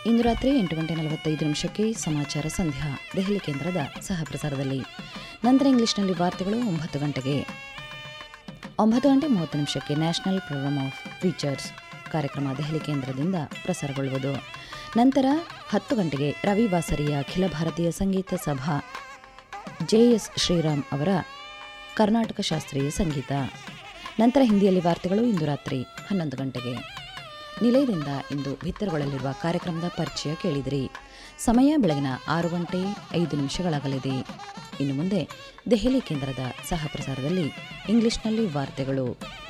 ಇಂದು ರಾತ್ರಿ ಎಂಟು ಗಂಟೆ ನಲವತ್ತೈದು ನಿಮಿಷಕ್ಕೆ ಸಮಾಚಾರ ಸಂಧ್ಯಾ ದೆಹಲಿ ಕೇಂದ್ರದ ಸಹ ಪ್ರಸಾರದಲ್ಲಿ ನಂತರ ಇಂಗ್ಲಿಷ್ನಲ್ಲಿ ವಾರ್ತೆಗಳು ಒಂಬತ್ತು ಗಂಟೆಗೆ ಒಂಬತ್ತು ಗಂಟೆ ಮೂವತ್ತು ನಿಮಿಷಕ್ಕೆ ನ್ಯಾಷನಲ್ ಪ್ರೋಗ್ರಾಮ್ ಆಫ್ ಫೀಚರ್ಸ್ ಕಾರ್ಯಕ್ರಮ ದೆಹಲಿ ಕೇಂದ್ರದಿಂದ ಪ್ರಸಾರಗೊಳ್ಳುವುದು ನಂತರ ಹತ್ತು ಗಂಟೆಗೆ ರವಿ ವಾಸರಿಯ ಅಖಿಲ ಭಾರತೀಯ ಸಂಗೀತ ಸಭಾ ಜೆಎಸ್ ಶ್ರೀರಾಮ್ ಅವರ ಕರ್ನಾಟಕ ಶಾಸ್ತ್ರೀಯ ಸಂಗೀತ ನಂತರ ಹಿಂದಿಯಲ್ಲಿ ವಾರ್ತೆಗಳು ಇಂದು ರಾತ್ರಿ ಹನ್ನೊಂದು ಗಂಟೆಗೆ ನಿಲಯದಿಂದ ಇಂದು ಬಿತ್ತರಗೊಳ್ಳಲಿರುವ ಕಾರ್ಯಕ್ರಮದ ಪರಿಚಯ ಕೇಳಿದಿರಿ ಸಮಯ ಬೆಳಗಿನ ಆರು ಗಂಟೆ ಐದು ನಿಮಿಷಗಳಾಗಲಿದೆ ಇನ್ನು ಮುಂದೆ ದೆಹಲಿ ಕೇಂದ್ರದ ಸಹ ಪ್ರಸಾರದಲ್ಲಿ ಇಂಗ್ಲಿಷ್ನಲ್ಲಿ ವಾರ್ತೆಗಳು